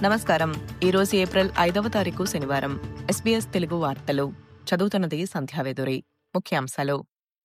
నమస్కారం ఈరోజు ఏప్రిల్ ఐదవ తారీఖు శనివారం ఎస్బీఎస్ తెలుగు వార్తలు చదువుతున్నది సంధ్యావేదురి ముఖ్యాంశాలు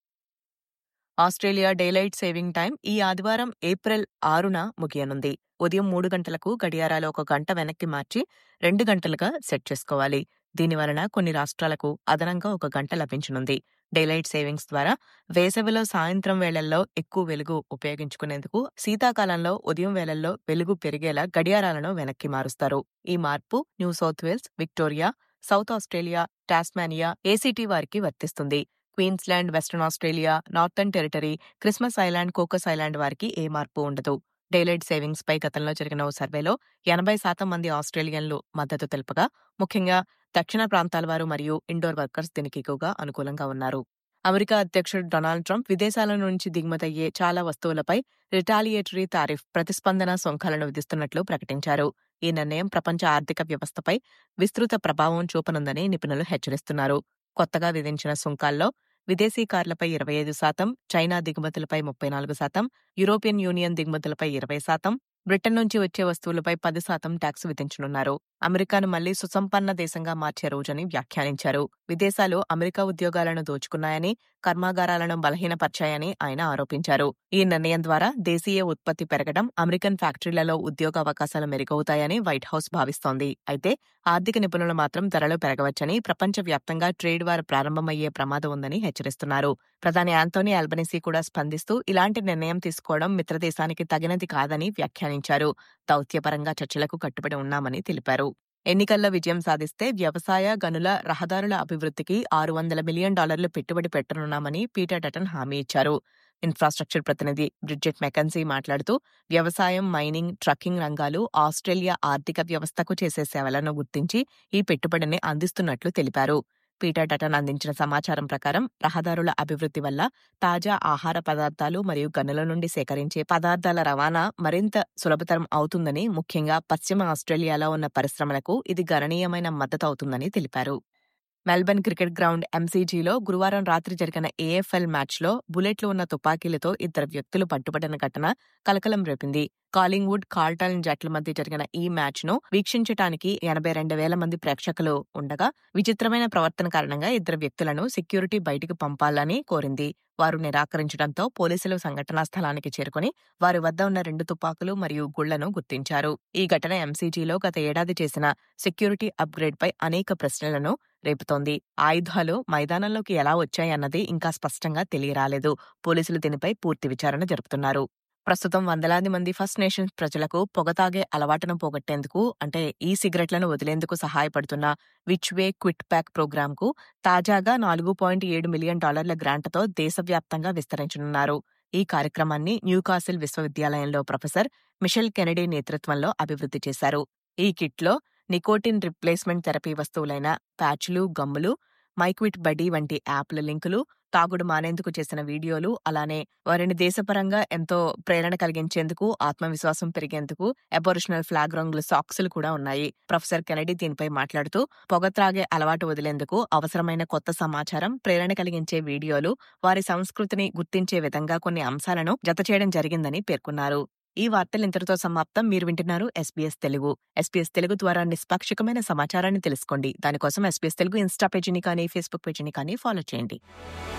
ఆస్ట్రేలియా డేలైట్ సేవింగ్ టైం ఈ ఆదివారం ఏప్రిల్ ఆరున ముగియనుంది ఉదయం మూడు గంటలకు గడియారాలు ఒక గంట వెనక్కి మార్చి రెండు గంటలుగా సెట్ చేసుకోవాలి దీని వలన కొన్ని రాష్ట్రాలకు అదనంగా ఒక గంట లభించనుంది డేలైట్ సేవింగ్స్ ద్వారా వేసవిలో సాయంత్రం వేళల్లో ఎక్కువ వెలుగు ఉపయోగించుకునేందుకు శీతాకాలంలో ఉదయం వేళల్లో వెలుగు పెరిగేలా గడియారాలను వెనక్కి మారుస్తారు ఈ మార్పు New South Wales Victoria South Australia Tasmania ACT వారికి వర్తిస్తుంది Queensland Western Australia Northern Territory Christmas Island Cocos Island వారికి ఏ మార్పు ఉండదు డేలైట్ సేవింగ్స్ పై గతంలో జరిగిన ఓ సర్వేలో ఎనభై శాతం మంది ఆస్ట్రేలియన్లు మద్దతు తెలుపగా ముఖ్యంగా దక్షిణ ప్రాంతాల వారు మరియు ఇండోర్ వర్కర్స్ దీనికి ఎక్కువగా అనుకూలంగా ఉన్నారు అమెరికా అధ్యక్షుడు డొనాల్డ్ ట్రంప్ విదేశాల నుంచి దిగుమతయ్యే చాలా వస్తువులపై రిటాలియేటరీ తారిఫ్ ప్రతిస్పందన సుంకాలను విధిస్తున్నట్లు ప్రకటించారు ఈ నిర్ణయం ప్రపంచ ఆర్థిక వ్యవస్థపై విస్తృత ప్రభావం చూపనుందని నిపుణులు హెచ్చరిస్తున్నారు కొత్తగా విధించిన సుంకాల్లో విదేశీ కార్లపై ఇరవై ఐదు శాతం చైనా దిగుమతులపై ముప్పై నాలుగు శాతం యూరోపియన్ యూనియన్ దిగుమతులపై ఇరవై శాతం బ్రిటన్ నుంచి వచ్చే వస్తువులపై పది శాతం ట్యాక్స్ విధించనున్నారు అమెరికాను మళ్లీ సుసంపన్న దేశంగా మార్చే రోజని వ్యాఖ్యానించారు విదేశాలు అమెరికా ఉద్యోగాలను దోచుకున్నాయని కర్మాగారాలను బలహీనపర్చాయని ఆయన ఆరోపించారు ఈ నిర్ణయం ద్వారా దేశీయ ఉత్పత్తి పెరగడం అమెరికన్ ఫ్యాక్టరీలలో ఉద్యోగ అవకాశాలు మెరుగవుతాయని వైట్ హౌస్ భావిస్తోంది అయితే ఆర్థిక నిపుణులు మాత్రం ధరలు పెరగవచ్చని ప్రపంచవ్యాప్తంగా ట్రేడ్ వార్ ప్రారంభమయ్యే ప్రమాదం ఉందని హెచ్చరిస్తున్నారు ప్రధాని ఆంటోనీ అల్బనీసీ కూడా స్పందిస్తూ ఇలాంటి నిర్ణయం తీసుకోవడం మిత్రదేశానికి తగినది కాదని వ్యాఖ్యానించారు దౌత్యపరంగా చర్చలకు కట్టుబడి ఉన్నామని తెలిపారు ఎన్నికల్లో విజయం సాధిస్తే వ్యవసాయ గనుల రహదారుల అభివృద్ధికి ఆరు వందల మిలియన్ డాలర్లు పెట్టుబడి పెట్టనున్నామని పీటర్ డటన్ హామీ ఇచ్చారు ఇన్ఫ్రాస్ట్రక్చర్ ప్రతినిధి బ్రిడ్జెట్ మెకన్సీ మాట్లాడుతూ వ్యవసాయం మైనింగ్ ట్రక్కింగ్ రంగాలు ఆస్ట్రేలియా ఆర్థిక వ్యవస్థకు చేసే సేవలను గుర్తించి ఈ పెట్టుబడిని అందిస్తున్నట్లు తెలిపారు పీటర్ డటన్ అందించిన సమాచారం ప్రకారం రహదారుల అభివృద్ధి వల్ల తాజా ఆహార పదార్థాలు మరియు గనుల నుండి సేకరించే పదార్థాల రవాణా మరింత సులభతరం అవుతుందని ముఖ్యంగా పశ్చిమ ఆస్ట్రేలియాలో ఉన్న పరిశ్రమలకు ఇది గణనీయమైన మద్దతు అవుతుందని తెలిపారు మెల్బర్న్ క్రికెట్ గ్రౌండ్ ఎంసీజీలో గురువారం రాత్రి జరిగిన ఏఎఫ్ఎల్ మ్యాచ్లో బుల్లెట్లు ఉన్న తుపాకీలతో ఇద్దరు వ్యక్తులు పట్టుబడిన ఘటన కలకలం రేపింది కాలింగ్వుడ్ కార్ల్టన్ జట్ల మధ్య జరిగిన ఈ మ్యాచ్ను వీక్షించటానికి ఎనభై రెండు వేల మంది ప్రేక్షకులు ఉండగా విచిత్రమైన ప్రవర్తన కారణంగా ఇద్దరు వ్యక్తులను సెక్యూరిటీ బయటికి పంపాలని కోరింది వారు నిరాకరించడంతో పోలీసులు సంఘటనా స్థలానికి చేరుకుని వారి వద్ద ఉన్న రెండు తుపాకులు మరియు గుళ్లను గుర్తించారు ఈ ఘటన ఎంసీజీలో గత ఏడాది చేసిన సెక్యూరిటీ అప్గ్రేడ్ పై అనేక ప్రశ్నలను రేపుతోంది ఆయుధాలు మైదానంలోకి ఎలా వచ్చాయన్నది ఇంకా స్పష్టంగా తెలియరాలేదు పోలీసులు దీనిపై పూర్తి విచారణ జరుపుతున్నారు ప్రస్తుతం వందలాది మంది ఫస్ట్ నేషన్స్ ప్రజలకు పొగతాగే అలవాటును పోగొట్టేందుకు అంటే ఈ సిగరెట్లను వదిలేందుకు సహాయపడుతున్న విచ్ వే క్విట్ ప్యాక్ ప్రోగ్రాంకు తాజాగా నాలుగు పాయింట్ ఏడు మిలియన్ డాలర్ల గ్రాంట్తో దేశవ్యాప్తంగా విస్తరించనున్నారు ఈ కార్యక్రమాన్ని న్యూకాసిల్ విశ్వవిద్యాలయంలో ప్రొఫెసర్ మిషెల్ కెనడీ నేతృత్వంలో అభివృద్ధి చేశారు ఈ కిట్లో నికోటిన్ రిప్లేస్మెంట్ థెరపీ వస్తువులైన ప్యాచ్లు గమ్ములు మైక్విట్ బడీ వంటి యాప్ల లింకులు తాగుడు మానేందుకు చేసిన వీడియోలు అలానే వారిని దేశపరంగా ఎంతో ప్రేరణ కలిగించేందుకు ఆత్మవిశ్వాసం పెరిగేందుకు అబోరిషనల్ ఫ్లాగ్ రంగుల సాక్సులు కూడా ఉన్నాయి ప్రొఫెసర్ కెనడీ దీనిపై మాట్లాడుతూ పొగ త్రాగే అలవాటు వదిలేందుకు అవసరమైన కొత్త సమాచారం ప్రేరణ కలిగించే వీడియోలు వారి సంస్కృతిని గుర్తించే విధంగా కొన్ని అంశాలను జతచేయడం జరిగిందని పేర్కొన్నారు ఈ వార్తలు ఇంతటితో సమాప్తం మీరు వింటున్నారు ఎస్బీఎస్ తెలుగు ఎస్బీఎస్ తెలుగు ద్వారా నిష్పాక్షికమైన సమాచారాన్ని తెలుసుకోండి దానికోసం ఎస్బీఎస్ తెలుగు ఇన్స్టా పేజీని కానీ ఫేస్బుక్ పేజీని కానీ ఫాలో చేయండి